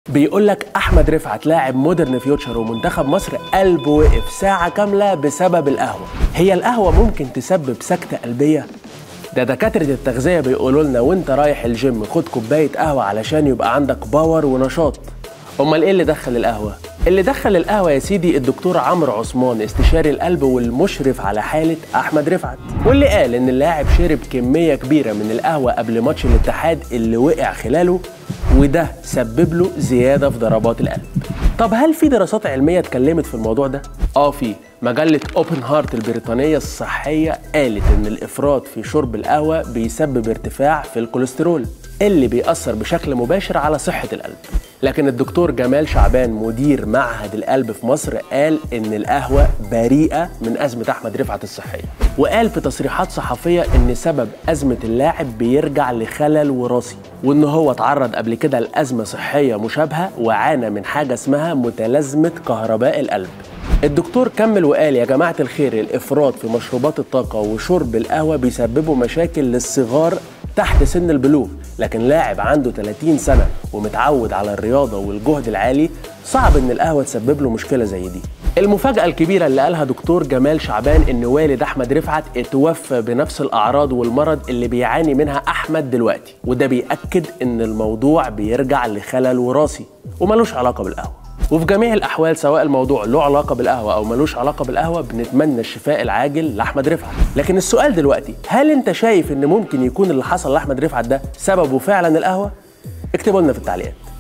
بيقول لك احمد رفعت لاعب مودرن فيوتشر ومنتخب مصر قلبه وقف ساعه كامله بسبب القهوه هي القهوه ممكن تسبب سكته قلبيه ده دكاتره التغذيه بيقولوا لنا وانت رايح الجيم خد كوبايه قهوه علشان يبقى عندك باور ونشاط امال ايه اللي دخل القهوه اللي دخل القهوه يا سيدي الدكتور عمرو عثمان استشاري القلب والمشرف على حاله احمد رفعت واللي قال ان اللاعب شرب كميه كبيره من القهوه قبل ماتش الاتحاد اللي وقع خلاله وده سبب له زياده في ضربات القلب طب هل في دراسات علميه اتكلمت في الموضوع ده اه في مجله اوبن هارت البريطانيه الصحيه قالت ان الافراط في شرب القهوه بيسبب ارتفاع في الكوليسترول اللي بيأثر بشكل مباشر على صحة القلب لكن الدكتور جمال شعبان مدير معهد القلب في مصر قال ان القهوة بريئة من أزمة أحمد رفعت الصحية وقال في تصريحات صحفية ان سبب أزمة اللاعب بيرجع لخلل وراثي وان هو اتعرض قبل كده لأزمة صحية مشابهة وعانى من حاجة اسمها متلازمة كهرباء القلب الدكتور كمل وقال يا جماعة الخير الإفراط في مشروبات الطاقة وشرب القهوة بيسببوا مشاكل للصغار تحت سن البلوغ لكن لاعب عنده 30 سنة ومتعود على الرياضة والجهد العالي صعب ان القهوة تسبب له مشكلة زي دي المفاجأة الكبيرة اللي قالها دكتور جمال شعبان ان والد احمد رفعت اتوفى بنفس الاعراض والمرض اللي بيعاني منها احمد دلوقتي وده بيأكد ان الموضوع بيرجع لخلل وراثي وملوش علاقة بالقهوة وفي جميع الاحوال سواء الموضوع له علاقه بالقهوه او ملوش علاقه بالقهوه بنتمنى الشفاء العاجل لاحمد رفعت لكن السؤال دلوقتي هل انت شايف ان ممكن يكون اللي حصل لاحمد رفعت ده سببه فعلا القهوه اكتبوا لنا في التعليقات